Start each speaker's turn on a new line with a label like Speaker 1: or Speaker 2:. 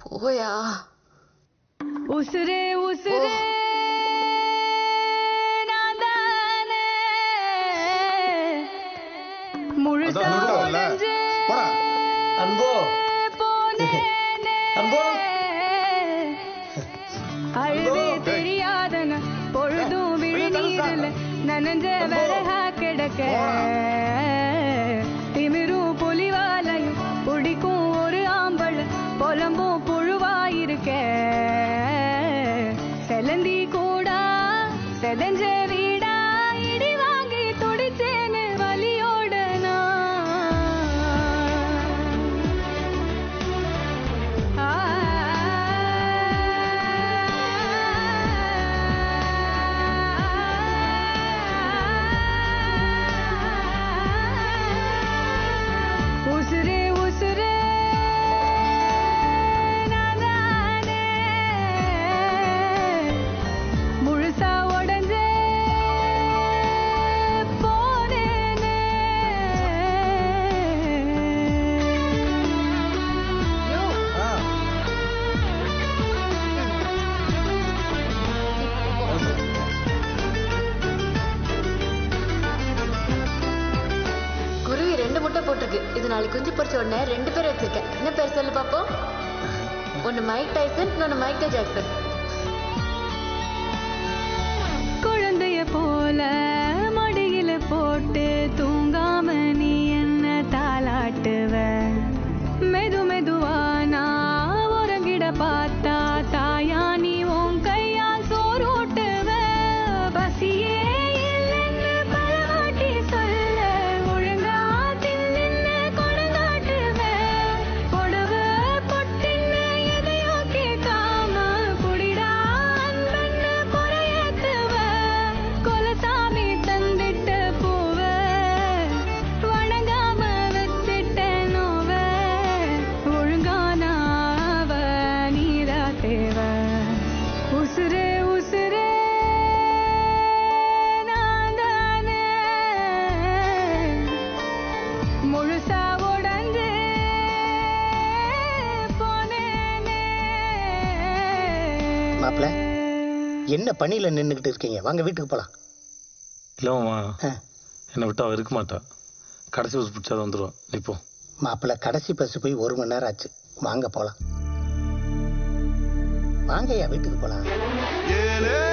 Speaker 1: ஓயா
Speaker 2: உசுரே உசுரே நான் தானே முழுசா
Speaker 3: அதான் நடுவுல வரல.
Speaker 2: உடைஞ்சு
Speaker 3: போடா.
Speaker 4: அன்போ
Speaker 2: போனேனே.
Speaker 4: அன்போ
Speaker 2: அழுவே
Speaker 3: டேய்.
Speaker 2: தெரியாதன பொழுதும் விழிநீரில் நனைஞ்ச விறகா கிடக்க திமிரும் புலிவாலையும் பிடிக்கும் ஒரு ஆம்பள புலம்பும் புழுவாயிருக்க செலந்தி கூடா செதஞ்ச வீடா இடி வாங்கி துடிச்சேன்னு வலியோட நான் உசுரே உசுரே நான் தானே முழுசா உடஞ்சே போனேனே
Speaker 1: குருவி ரெண்டு முட்டை போட்டிருக்கு இது நாளைக்கு குஞ்சு பொரிச்ச உடனே ரெண்டு பேர் வச்சிருக்கேன் என்ன பேர் சொல்லு பாப்போம் ஒன்னு மைக் டைசன் இன்னொன்னு மைக்கேல் ஜாக்சன்
Speaker 2: குழந்தைய போல மடியில போட்டு தூங்காம நீ என்ன தாலாட்டுவ மெது மெதுவா நான் உறங்கிட பார்த்தா தாயா நீ உன் கையால் சோறூட்டுவ பசியே இல்லைன்னு பலவாட்டி சொல்ல ஒழுங்கா தின்னு கொடுங்காட்டுவ புடவ பொட்டின்னு எதையோ கேட்காம குடிடா அன்பன்னு குறையேத்துவ கொலசாமி தந்திட்ட பூவ வணங்காம வச்சிட்ட நோவ ஒழுங்கானாவ நீரா தேவ உசுரே உசுரே நான் தானே முழுசா உடஞ்சு போனேனே
Speaker 5: மாப்ள, என்ன பணியில நின்றுக்கிட்டு இருக்கீங்க வாங்க வீட்டுக்கு போலாம்
Speaker 4: இல்லைம்மா
Speaker 5: ஆ.
Speaker 4: என்னை விட்டு அவள் இருக்க மாட்டா கடைசி பஸ் பிடிச்சாதான் வந்துடுவான் நீ போ
Speaker 5: மாப்பிள்ள கடைசி பஸ் போய் ஒரு மணி நேரம் ஆச்சு வாங்க போலாம் வாங்கய்யா வீட்டுக்கு போலாம்
Speaker 3: ஏலே